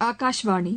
ஆகாஷ்வாணி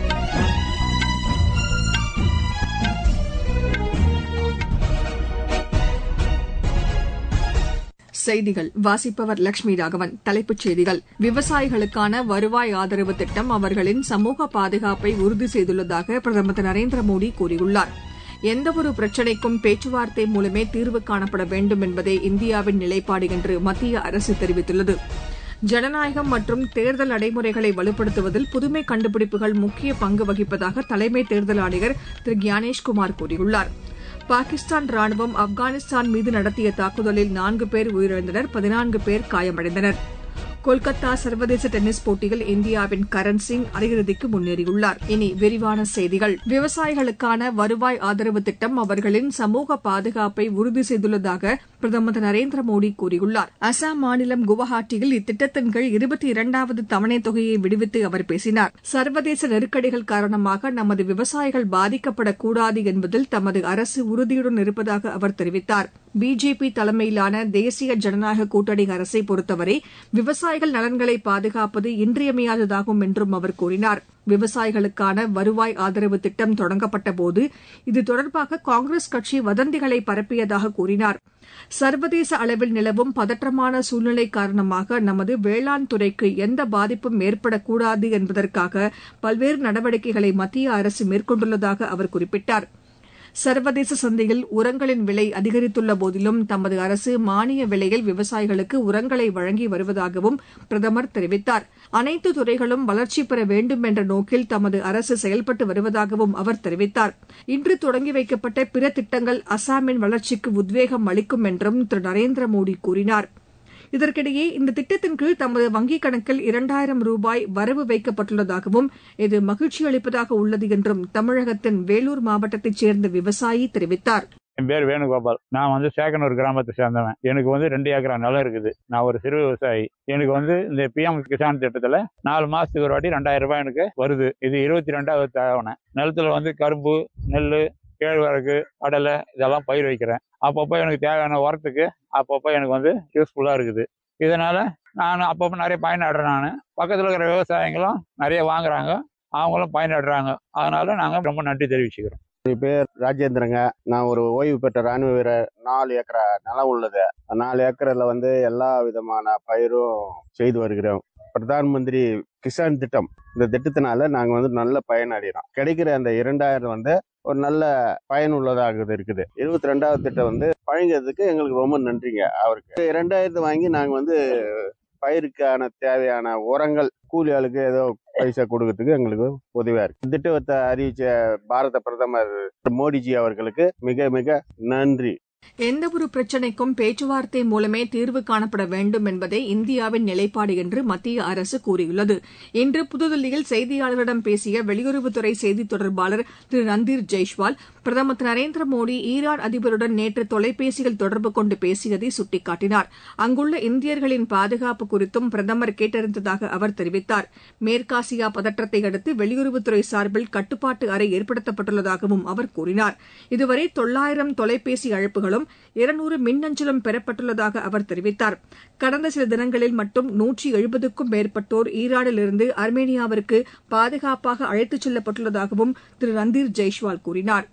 செய்திகள் வாசிப்பவர் லட்சுமி ராகவன் தலைப்புச் செய்திகள் விவசாயிகளுக்கான வருவாய் ஆதரவு திட்டம் அவர்களின் சமூக பாதுகாப்பை உறுதி செய்துள்ளதாக பிரதமர் திரு நரேந்திர மோடி கூறியுள்ளார் எந்தவொரு பிரச்சினைக்கும் பேச்சுவார்த்தை மூலமே தீர்வு காணப்பட வேண்டும் என்பதே இந்தியாவின் நிலைப்பாடு என்று மத்திய அரசு தெரிவித்துள்ளது ஜனநாயகம் மற்றும் தேர்தல் நடைமுறைகளை வலுப்படுத்துவதில் புதுமை கண்டுபிடிப்புகள் முக்கிய பங்கு வகிப்பதாக தலைமை தேர்தல் ஆணையர் திரு கியானேஷ்குமார் கூறியுள்ளார் பாகிஸ்தான் ராணுவம் ஆப்கானிஸ்தான் மீது நடத்திய தாக்குதலில் நான்கு பேர் உயிரிழந்தனர் பதினான்கு பேர் காயமடைந்தனர் கொல்கத்தா சர்வதேச டென்னிஸ் போட்டியில் இந்தியாவின் கரண் சிங் அரையிறுதிக்கு முன்னேறியுள்ளார் இனி விரிவான செய்திகள் விவசாயிகளுக்கான வருவாய் ஆதரவு திட்டம் அவர்களின் சமூக பாதுகாப்பை உறுதி செய்துள்ளதாக பிரதமர் திரு நரேந்திர மோடி கூறியுள்ளார் அசாம் மாநிலம் குவஹாட்டியில் இத்திட்டத்தின் கீழ் இருபத்தி இரண்டாவது தவணைத் தொகையை விடுவித்து அவர் பேசினார் சர்வதேச நெருக்கடிகள் காரணமாக நமது விவசாயிகள் பாதிக்கப்படக்கூடாது என்பதில் தமது அரசு உறுதியுடன் இருப்பதாக அவர் தெரிவித்தார் பிஜேபி தலைமையிலான தேசிய ஜனநாயக கூட்டணி அரசை பொறுத்தவரை விவசாயிகள் நலன்களை பாதுகாப்பது இன்றியமையாததாகும் என்றும் அவர் கூறினார் விவசாயிகளுக்கான வருவாய் ஆதரவு திட்டம் தொடங்கப்பட்டபோது இது தொடர்பாக காங்கிரஸ் கட்சி வதந்திகளை பரப்பியதாக கூறினார் சர்வதேச அளவில் நிலவும் பதற்றமான சூழ்நிலை காரணமாக நமது வேளாண் துறைக்கு எந்த பாதிப்பும் ஏற்படக்கூடாது என்பதற்காக பல்வேறு நடவடிக்கைகளை மத்திய அரசு மேற்கொண்டுள்ளதாக அவர் குறிப்பிட்டார் சர்வதேச சந்தையில் உரங்களின் விலை அதிகரித்துள்ள போதிலும் தமது அரசு மானிய விலையில் விவசாயிகளுக்கு உரங்களை வழங்கி வருவதாகவும் பிரதமர் தெரிவித்தார் அனைத்து துறைகளும் வளர்ச்சி பெற வேண்டும் என்ற நோக்கில் தமது அரசு செயல்பட்டு வருவதாகவும் அவர் தெரிவித்தார் இன்று தொடங்கி வைக்கப்பட்ட பிற திட்டங்கள் அசாமின் வளர்ச்சிக்கு உத்வேகம் அளிக்கும் என்றும் திரு நரேந்திர மோடி கூறினார் இதற்கிடையே இந்த திட்டத்தின் கீழ் தமது வங்கிக் கணக்கில் இரண்டாயிரம் ரூபாய் வரவு வைக்கப்பட்டுள்ளதாகவும் இது மகிழ்ச்சி அளிப்பதாக உள்ளது என்றும் தமிழகத்தின் வேலூர் மாவட்டத்தைச் சேர்ந்த விவசாயி தெரிவித்தார் என் பேர் வேணுகோபால் நான் வந்து சேகனூர் கிராமத்தை சேர்ந்தவன் எனக்கு வந்து ரெண்டு ஏக்கரா நிலம் இருக்குது நான் ஒரு சிறு விவசாயி எனக்கு வந்து இந்த பிஎம் கிசான் திட்டத்துல நாலு மாசத்துக்கு ஒரு வாட்டி ரெண்டாயிரம் ரூபாய் எனக்கு வருது இது இருபத்தி ரெண்டாவது தவணை நிலத்துல வந்து கரும்பு நெல் கேழ்வரகு கடலை இதெல்லாம் பயிர் வைக்கிறேன் அப்பப்போ எனக்கு தேவையான உரத்துக்கு அப்பப்போ எனக்கு வந்து யூஸ்ஃபுல்லாக இருக்குது இதனால நான் அப்பப்போ நிறைய பயனாடுறேன் நான் பக்கத்தில் இருக்கிற விவசாயிகளும் நிறைய வாங்குறாங்க அவங்களும் பயனாடுறாங்க அதனால நாங்கள் ரொம்ப நன்றி தெரிவிச்சுக்கிறோம் என் பேர் ராஜேந்திரங்க நான் ஒரு ஓய்வு பெற்ற ராணுவ வீரர் நாலு ஏக்கரா நிலம் உள்ளது நாலு ஏக்கரில் வந்து எல்லா விதமான பயிரும் செய்து வருகிறோம் பிரதான் மந்திரி கிசான் திட்டம் இந்த திட்டத்தினால நாங்கள் வந்து நல்ல பயனடைகிறோம் கிடைக்கிற அந்த இரண்டாயிரம் வந்து ஒரு நல்ல பயனுள்ளதாக இருக்குது இருபத்தி ரெண்டாவது திட்டம் வந்து வழங்கியதுக்கு எங்களுக்கு ரொம்ப நன்றிங்க அவருக்கு இரண்டாயிரத்து வாங்கி நாங்கள் வந்து பயிருக்கான தேவையான உரங்கள் கூலி ஆளுக்கு ஏதோ பைசா கொடுக்கறதுக்கு எங்களுக்கு உதவியா இருக்கு திட்டத்தை அறிவிச்ச பாரத பிரதமர் மோடிஜி அவர்களுக்கு மிக மிக நன்றி எந்தவொரு பிரச்சினைக்கும் பேச்சுவார்த்தை மூலமே தீர்வு காணப்பட வேண்டும் என்பதே இந்தியாவின் நிலைப்பாடு என்று மத்திய அரசு கூறியுள்ளது இன்று புதுதில்லியில் செய்தியாளர்களிடம் பேசிய வெளியுறவுத்துறை செய்தித் தொடர்பாளர் திரு ரந்தீர் ஜெய்ஷ்வால் பிரதமர் திரு நரேந்திர மோடி ஈரான் அதிபருடன் நேற்று தொலைபேசியில் தொடர்பு கொண்டு பேசியதை சுட்டிக்காட்டினார் அங்குள்ள இந்தியர்களின் பாதுகாப்பு குறித்தும் பிரதமர் கேட்டறிந்ததாக அவர் தெரிவித்தார் மேற்காசியா பதற்றத்தை அடுத்து வெளியுறவுத்துறை சார்பில் கட்டுப்பாட்டு அறை ஏற்படுத்தப்பட்டுள்ளதாகவும் அவர் கூறினார் இதுவரை தொள்ளாயிரம் தொலைபேசி அழைப்புகளும் இருநூறு மின்னஞ்சலும் பெறப்பட்டுள்ளதாக அவர் தெரிவித்தார் கடந்த சில தினங்களில் மட்டும் நூற்றி எழுபதுக்கும் மேற்பட்டோர் ஈரானிலிருந்து அர்மேனியாவிற்கு பாதுகாப்பாக அழைத்துச் செல்லப்பட்டுள்ளதாகவும் திரு ரந்தீர் ஜெய்ஷ்வால் கூறினார்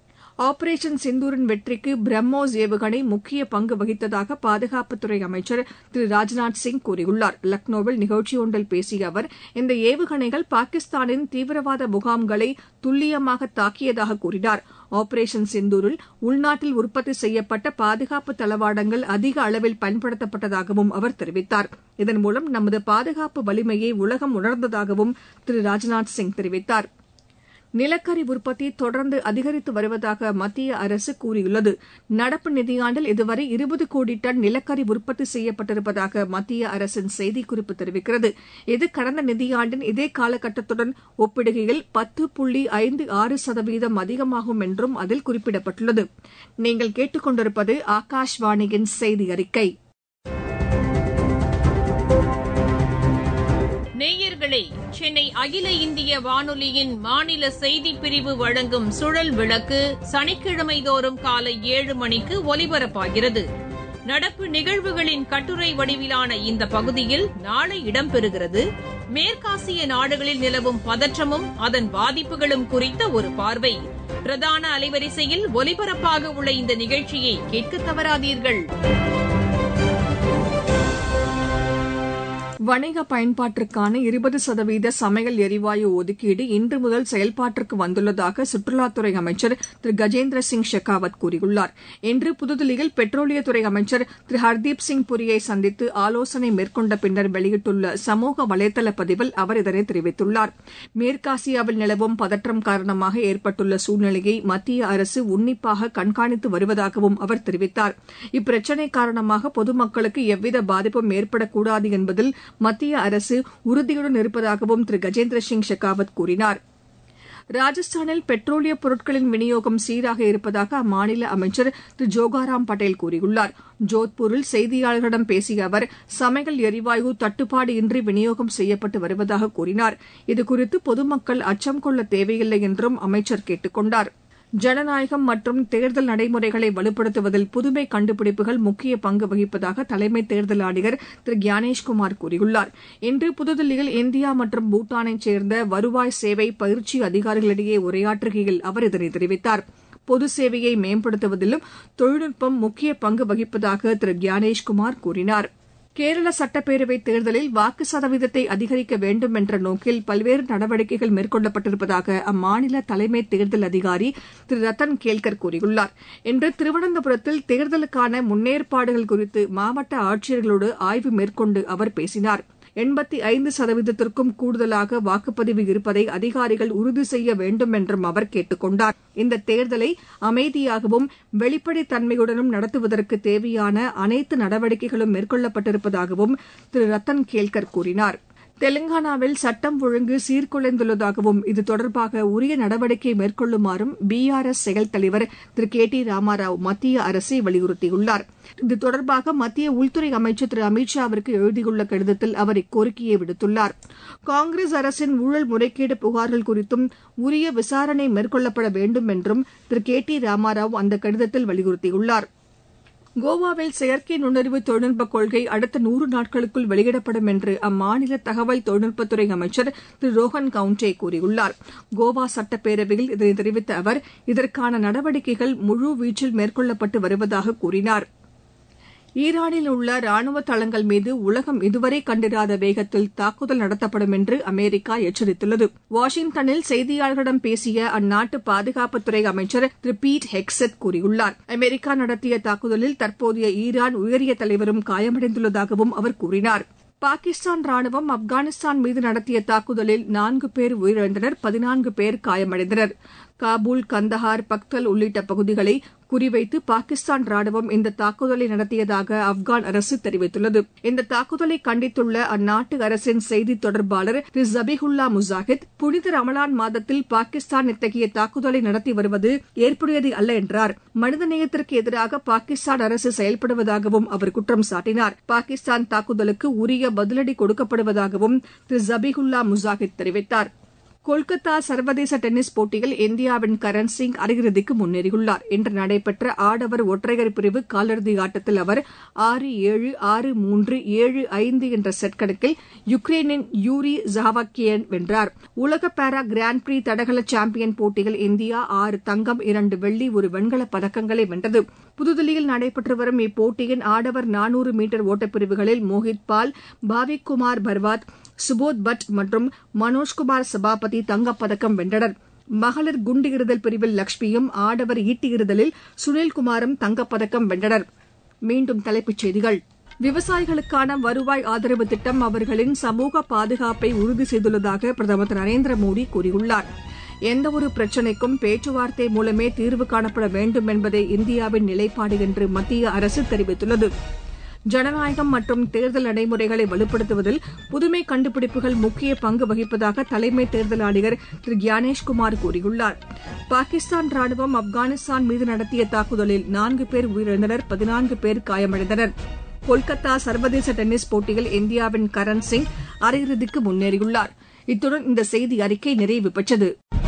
ஆபரேஷன் சிந்தூரின் வெற்றிக்கு பிரம்மோஸ் ஏவுகணை முக்கிய பங்கு வகித்ததாக பாதுகாப்புத்துறை அமைச்சர் திரு ராஜ்நாத் சிங் கூறியுள்ளார் லக்னோவில் நிகழ்ச்சி ஒன்றில் பேசிய அவர் இந்த ஏவுகணைகள் பாகிஸ்தானின் தீவிரவாத முகாம்களை துல்லியமாக தாக்கியதாக கூறினார் ஆபரேஷன் சிந்தூரில் உள்நாட்டில் உற்பத்தி செய்யப்பட்ட பாதுகாப்பு தளவாடங்கள் அதிக அளவில் பயன்படுத்தப்பட்டதாகவும் அவர் தெரிவித்தார் இதன் மூலம் நமது பாதுகாப்பு வலிமையை உலகம் உணர்ந்ததாகவும் திரு ராஜ்நாத் சிங் தெரிவித்தாா் நிலக்கரி உற்பத்தி தொடர்ந்து அதிகரித்து வருவதாக மத்திய அரசு கூறியுள்ளது நடப்பு நிதியாண்டில் இதுவரை இருபது கோடி டன் நிலக்கரி உற்பத்தி செய்யப்பட்டிருப்பதாக மத்திய அரசின் செய்திக்குறிப்பு தெரிவிக்கிறது இது கடந்த நிதியாண்டின் இதே காலகட்டத்துடன் ஒப்பிடுகையில் பத்து புள்ளி ஐந்து ஆறு சதவீதம் அதிகமாகும் என்றும் அதில் குறிப்பிடப்பட்டுள்ளது நீங்கள் கேட்டுக்கொண்டிருப்பது ஆகாஷ்வாணியின் செய்தி அறிக்கை நேயர்களே சென்னை அகில இந்திய வானொலியின் மாநில செய்திப் பிரிவு வழங்கும் சுழல் விளக்கு சனிக்கிழமை தோறும் காலை ஏழு மணிக்கு ஒலிபரப்பாகிறது நடப்பு நிகழ்வுகளின் கட்டுரை வடிவிலான இந்த பகுதியில் நாளை இடம்பெறுகிறது மேற்காசிய நாடுகளில் நிலவும் பதற்றமும் அதன் பாதிப்புகளும் குறித்த ஒரு பார்வை பிரதான அலைவரிசையில் ஒலிபரப்பாக உள்ள இந்த நிகழ்ச்சியை கேட்க தவறாதீர்கள் வணிக பயன்பாட்டிற்கான இருபது சதவீத சமையல் எரிவாயு ஒதுக்கீடு இன்று முதல் செயல்பாட்டிற்கு வந்துள்ளதாக சுற்றுலாத்துறை அமைச்சர் திரு கஜேந்திர சிங் ஷெகாவத் கூறியுள்ளார் இன்று புதுதில்லியில் பெட்ரோலியத்துறை அமைச்சர் திரு ஹர்தீப் சிங் புரியை சந்தித்து ஆலோசனை மேற்கொண்ட பின்னர் வெளியிட்டுள்ள சமூக வலைதள பதிவில் அவர் இதனை தெரிவித்துள்ளார் மேற்காசியாவில் நிலவும் பதற்றம் காரணமாக ஏற்பட்டுள்ள சூழ்நிலையை மத்திய அரசு உன்னிப்பாக கண்காணித்து வருவதாகவும் அவர் தெரிவித்தார் இப்பிரச்சினை காரணமாக பொதுமக்களுக்கு எவ்வித பாதிப்பும் ஏற்படக்கூடாது என்பதில் மத்திய அரசு உறுதியுடன் இருப்பதாகவும் திரு கஜேந்திர சிங் ஷெகாவத் கூறினார் ராஜஸ்தானில் பெட்ரோலிய பொருட்களின் விநியோகம் சீராக இருப்பதாக அம்மாநில அமைச்சர் திரு ஜோகாராம் பட்டேல் கூறியுள்ளார் ஜோத்பூரில் செய்தியாளர்களிடம் பேசிய அவர் சமையல் எரிவாயு தட்டுப்பாடு இன்றி விநியோகம் செய்யப்பட்டு வருவதாக கூறினார் இதுகுறித்து பொதுமக்கள் அச்சம் கொள்ள தேவையில்லை என்றும் அமைச்சர் கேட்டுக் கொண்டாா் ஜனநாயகம் மற்றும் தேர்தல் நடைமுறைகளை வலுப்படுத்துவதில் புதுமை கண்டுபிடிப்புகள் முக்கிய பங்கு வகிப்பதாக தலைமை தேர்தல் ஆணையர் திரு கியானேஷ்குமார் கூறியுள்ளார் இன்று புதுதில்லியில் இந்தியா மற்றும் பூட்டானைச் சேர்ந்த வருவாய் சேவை பயிற்சி அதிகாரிகளிடையே உரையாற்றுகையில் அவர் இதனை தெரிவித்தார் பொது சேவையை மேம்படுத்துவதிலும் தொழில்நுட்பம் முக்கிய பங்கு வகிப்பதாக திரு கியானேஷ்குமார் கூறினாா் கேரள சட்டப்பேரவைத் தேர்தலில் வாக்கு சதவீதத்தை அதிகரிக்க வேண்டும் என்ற நோக்கில் பல்வேறு நடவடிக்கைகள் மேற்கொள்ளப்பட்டிருப்பதாக அம்மாநில தலைமை தேர்தல் அதிகாரி திரு ரத்தன் கேல்கர் கூறியுள்ளார் இன்று திருவனந்தபுரத்தில் தேர்தலுக்கான முன்னேற்பாடுகள் குறித்து மாவட்ட ஆட்சியர்களோடு ஆய்வு மேற்கொண்டு அவர் பேசினார் எண்பத்தி ஐந்து சதவீதத்திற்கும் கூடுதலாக வாக்குப்பதிவு இருப்பதை அதிகாரிகள் உறுதி செய்ய வேண்டும் என்றும் அவர் கேட்டுக் கொண்டார் இந்த தேர்தலை அமைதியாகவும் வெளிப்படைத்தன்மையுடனும் நடத்துவதற்கு தேவையான அனைத்து நடவடிக்கைகளும் மேற்கொள்ளப்பட்டிருப்பதாகவும் திரு ரத்தன் கேல்கர் கூறினார் தெலங்கானாவில் சட்டம் ஒழுங்கு சீர்குலைந்துள்ளதாகவும் இது தொடர்பாக உரிய நடவடிக்கை மேற்கொள்ளுமாறும் பிஆர்எஸ் செயல் தலைவர் திரு கே டி ராமாராவ் மத்திய அரசை வலியுறுத்தியுள்ளார் இது தொடர்பாக மத்திய உள்துறை அமைச்சர் திரு அமித் ஷாவிற்கு எழுதியுள்ள கடிதத்தில் அவர் இக்கோரிக்கையை விடுத்துள்ளார் காங்கிரஸ் அரசின் ஊழல் முறைகேடு புகார்கள் குறித்தும் உரிய விசாரணை மேற்கொள்ளப்பட வேண்டும் என்றும் திரு கே டி ராமாராவ் அந்த கடிதத்தில் வலியுறுத்தியுள்ளாா் கோவாவில் செயற்கை நுண்ணறிவு தொழில்நுட்ப கொள்கை அடுத்த நூறு நாட்களுக்குள் வெளியிடப்படும் என்று அம்மாநில தகவல் தொழில்நுட்பத்துறை அமைச்சர் திரு ரோஹன் கவுண்டே கூறியுள்ளார் கோவா சட்டப்பேரவையில் இதனை தெரிவித்த அவர் இதற்கான நடவடிக்கைகள் முழு வீச்சில் மேற்கொள்ளப்பட்டு வருவதாக கூறினார் ஈரானில் உள்ள ராணுவ தளங்கள் மீது உலகம் இதுவரை கண்டிராத வேகத்தில் தாக்குதல் நடத்தப்படும் என்று அமெரிக்கா எச்சரித்துள்ளது வாஷிங்டனில் செய்தியாளர்களிடம் பேசிய அந்நாட்டு பாதுகாப்புத்துறை அமைச்சர் திரு பீட் ஹெக்ஸட் கூறியுள்ளார் அமெரிக்கா நடத்திய தாக்குதலில் தற்போதைய ஈரான் உயரிய தலைவரும் காயமடைந்துள்ளதாகவும் அவர் கூறினார் பாகிஸ்தான் ராணுவம் ஆப்கானிஸ்தான் மீது நடத்திய தாக்குதலில் நான்கு பேர் உயிரிழந்தனர் பதினான்கு பேர் காயமடைந்தனர் காபூல் கந்தஹார் பக்தல் உள்ளிட்ட பகுதிகளை குறிவைத்து பாகிஸ்தான் ராணுவம் இந்த தாக்குதலை நடத்தியதாக ஆப்கான் அரசு தெரிவித்துள்ளது இந்த தாக்குதலை கண்டித்துள்ள அந்நாட்டு அரசின் செய்தி தொடர்பாளர் திரு ஜபிகுல்லா முசாஹித் புனித ரமலான் மாதத்தில் பாகிஸ்தான் இத்தகைய தாக்குதலை நடத்தி வருவது ஏற்புடையது அல்ல என்றார் மனிதநேயத்திற்கு எதிராக பாகிஸ்தான் அரசு செயல்படுவதாகவும் அவர் குற்றம் சாட்டினார் பாகிஸ்தான் தாக்குதலுக்கு உரிய பதிலடி கொடுக்கப்படுவதாகவும் திரு ஜபிகுல்லா முசாஹித் தெரிவித்தார் கொல்கத்தா சர்வதேச டென்னிஸ் போட்டியில் இந்தியாவின் கரண் சிங் அரையிறுதிக்கு முன்னேறியுள்ளார் இன்று நடைபெற்ற ஆடவர் ஒற்றையர் பிரிவு காலிறுதி ஆட்டத்தில் அவர் ஆறு ஏழு ஆறு மூன்று ஏழு ஐந்து என்ற செட் கணக்கில் யுக்ரைனின் யூரி ஜஹாவாக்கியன் வென்றார் உலக பாரா கிராண்ட் பிரீ தடகள சாம்பியன் போட்டியில் இந்தியா ஆறு தங்கம் இரண்டு வெள்ளி ஒரு வெண்கலப் பதக்கங்களை வென்றது புதுதில்லியில் நடைபெற்று வரும் இப்போட்டியின் ஆடவர் நானூறு மீட்டர் ஓட்டப்பிரிவுகளில் மோஹித் பால் பாவிக் குமார் பர்வாத் சுபோத் பட் மற்றும் மனோஜ்குமார் சபாபதி தங்கப்பதக்கம் வென்றனர் மகளிர் குண்டு எறிதல் பிரிவில் லட்சுமியும் ஆடவர் ஈட்டி எறிதலில் சுனில்குமாரும் தங்கப்பதக்கம் வென்றனர் மீண்டும் தலைப்புச் செய்திகள் விவசாயிகளுக்கான வருவாய் ஆதரவு திட்டம் அவர்களின் சமூக பாதுகாப்பை உறுதி செய்துள்ளதாக பிரதமர் திரு நரேந்திர மோடி கூறியுள்ளார் எந்தவொரு பிரச்சினைக்கும் பேச்சுவார்த்தை மூலமே தீர்வு காணப்பட வேண்டும் என்பதே இந்தியாவின் நிலைப்பாடு என்று மத்திய அரசு தெரிவித்துள்ளது ஜனநாயகம் மற்றும் தேர்தல் நடைமுறைகளை வலுப்படுத்துவதில் புதுமை கண்டுபிடிப்புகள் முக்கிய பங்கு வகிப்பதாக தலைமை தேர்தல் ஆணையர் திரு கியானேஷ்குமார் கூறியுள்ளார் பாகிஸ்தான் ராணுவம் ஆப்கானிஸ்தான் மீது நடத்திய தாக்குதலில் நான்கு பேர் உயிரிழந்தனர் பதினான்கு பேர் காயமடைந்தனர் கொல்கத்தா சர்வதேச டென்னிஸ் போட்டியில் இந்தியாவின் கரண் சிங் அரையிறுதிக்கு முன்னேறியுள்ளார் இத்துடன் இந்த செய்தி அறிக்கை நிறைவு பெற்றது